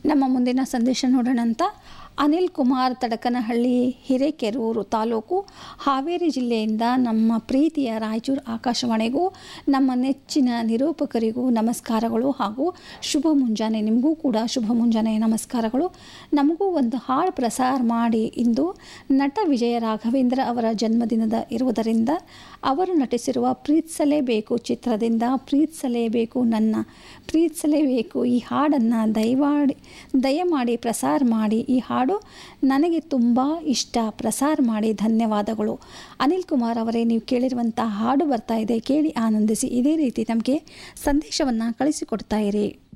ನಮ್ಮ ಮುಂದಿನ ಸಂದೇಶ ನೋಡೋಣ ಅಂತ ಅನಿಲ್ ಕುಮಾರ್ ತಡಕನಹಳ್ಳಿ ಹಿರೇಕೆರೂರು ತಾಲೂಕು ಹಾವೇರಿ ಜಿಲ್ಲೆಯಿಂದ ನಮ್ಮ ಪ್ರೀತಿಯ ರಾಯಚೂರು ಆಕಾಶವಾಣಿಗೂ ನಮ್ಮ ನೆಚ್ಚಿನ ನಿರೂಪಕರಿಗೂ ನಮಸ್ಕಾರಗಳು ಹಾಗೂ ಶುಭ ಮುಂಜಾನೆ ನಿಮಗೂ ಕೂಡ ಶುಭ ಮುಂಜಾನೆ ನಮಸ್ಕಾರಗಳು ನಮಗೂ ಒಂದು ಹಾಡು ಪ್ರಸಾರ ಮಾಡಿ ಇಂದು ನಟ ವಿಜಯ ರಾಘವೇಂದ್ರ ಅವರ ಜನ್ಮದಿನದ ಇರುವುದರಿಂದ ಅವರು ನಟಿಸಿರುವ ಪ್ರೀತಿಸಲೇಬೇಕು ಚಿತ್ರದಿಂದ ಪ್ರೀತಿಸಲೇಬೇಕು ನನ್ನ ಪ್ರೀತಿಸಲೇಬೇಕು ಈ ಹಾಡನ್ನು ದಯವಾಡಿ ದಯಮಾಡಿ ಪ್ರಸಾರ ಮಾಡಿ ಈ ಹಾಡು ನನಗೆ ತುಂಬ ಇಷ್ಟ ಪ್ರಸಾರ ಮಾಡಿ ಧನ್ಯವಾದಗಳು ಅನಿಲ್ ಕುಮಾರ್ ಅವರೇ ನೀವು ಕೇಳಿರುವಂಥ ಹಾಡು ಬರ್ತಾ ಇದೆ ಕೇಳಿ ಆನಂದಿಸಿ ಇದೇ ರೀತಿ ನಮಗೆ ಸಂದೇಶವನ್ನು ಕಳಿಸಿಕೊಡ್ತಾ ಇರಿ